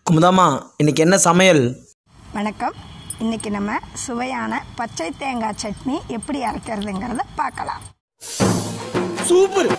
குமுதாமா இன்னைக்கு என்ன சமையல் வணக்கம் இன்றைக்கி நம்ம சுவையான பச்சை தேங்காய் சட்னி எப்படி அரைக்கிறதுங்கிறத பார்க்கலாம் சூப்பர்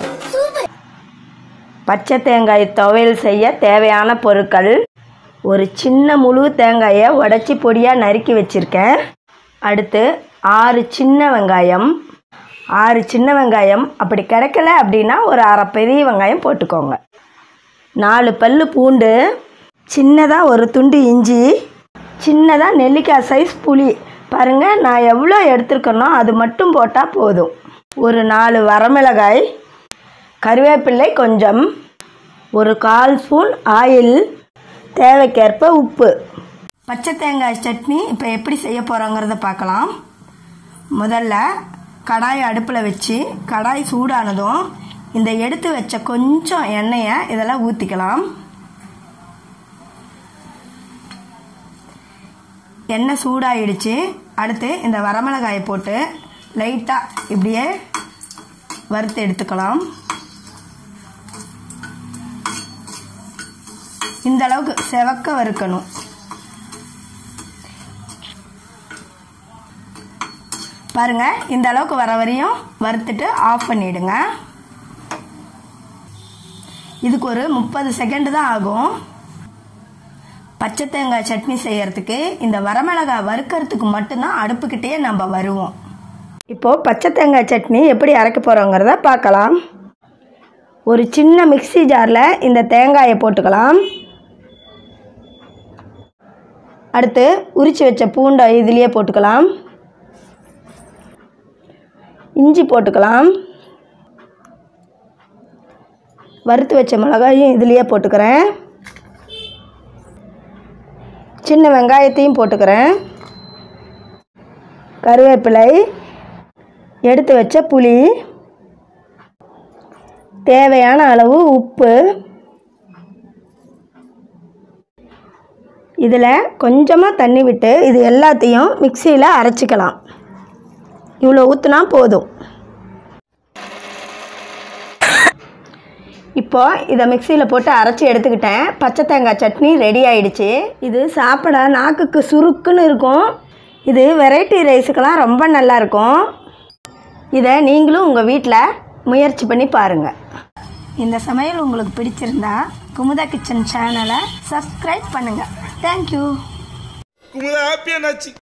பச்சை தேங்காய் துவையல் செய்ய தேவையான பொருட்கள் ஒரு சின்ன முழு தேங்காயை உடச்சி பொடியாக நறுக்கி வச்சுருக்கேன் அடுத்து ஆறு சின்ன வெங்காயம் ஆறு சின்ன வெங்காயம் அப்படி கிடைக்கல அப்படின்னா ஒரு அரை பெரிய வெங்காயம் போட்டுக்கோங்க நாலு பல்லு பூண்டு சின்னதாக ஒரு துண்டு இஞ்சி சின்னதாக நெல்லிக்காய் சைஸ் புளி பாருங்கள் நான் எவ்வளோ எடுத்துருக்கனோ அது மட்டும் போட்டால் போதும் ஒரு நாலு வரமிளகாய் கருவேப்பிள்ளை கொஞ்சம் ஒரு கால் ஸ்பூன் ஆயில் தேவைக்கேற்ப உப்பு பச்சை தேங்காய் சட்னி இப்போ எப்படி செய்ய போகிறோங்கிறத பார்க்கலாம் முதல்ல கடாய் அடுப்பில் வச்சு கடாய் சூடானதும் இந்த எடுத்து வச்ச கொஞ்சம் எண்ணெயை இதெல்லாம் ஊற்றிக்கலாம் எண்ணெய் சூடாயிடுச்சு அடுத்து இந்த வரமிளகாயை போட்டு லைட்டாக இப்படியே வறுத்து எடுத்துக்கலாம் இந்த அளவுக்கு செவக்க வறுக்கணும் பாருங்க இந்த அளவுக்கு வர வரையும் வறுத்துட்டு ஆஃப் பண்ணிடுங்க இதுக்கு ஒரு முப்பது செகண்ட் தான் ஆகும் பச்சை தேங்காய் சட்னி செய்யறதுக்கு இந்த வரமிளகாய் வறுக்கிறதுக்கு மட்டும்தான் அடுப்புக்கிட்டே நம்ம வருவோம் இப்போது பச்சை தேங்காய் சட்னி எப்படி அரைக்க போகிறோங்கிறத பார்க்கலாம் ஒரு சின்ன மிக்ஸி ஜாரில் இந்த தேங்காயை போட்டுக்கலாம் அடுத்து உரித்து வச்ச பூண்டை இதுலேயே போட்டுக்கலாம் இஞ்சி போட்டுக்கலாம் வறுத்து வச்ச மிளகாயும் இதுலேயே போட்டுக்கிறேன் சின்ன வெங்காயத்தையும் போட்டுக்கிறேன் கருவேப்பிலை எடுத்து வச்ச புளி தேவையான அளவு உப்பு இதில் கொஞ்சமாக தண்ணி விட்டு இது எல்லாத்தையும் மிக்சியில் அரைச்சிக்கலாம் இவ்வளோ ஊற்றுனா போதும் இப்போ இதை மிக்சியில் போட்டு அரைச்சி எடுத்துக்கிட்டேன் பச்சை தேங்காய் சட்னி ரெடி ஆயிடுச்சு இது சாப்பிட நாக்குக்கு சுருக்குன்னு இருக்கும் இது வெரைட்டி ரைஸுக்கெல்லாம் ரொம்ப நல்லா இருக்கும் இதை நீங்களும் உங்கள் வீட்டில் முயற்சி பண்ணி பாருங்கள் இந்த சமையல் உங்களுக்கு பிடிச்சிருந்தா குமுதா கிச்சன் சேனலை சப்ஸ்கிரைப் பண்ணுங்கள் தேங்க்யூ குமுதா ஹாப்பியா நாச்சு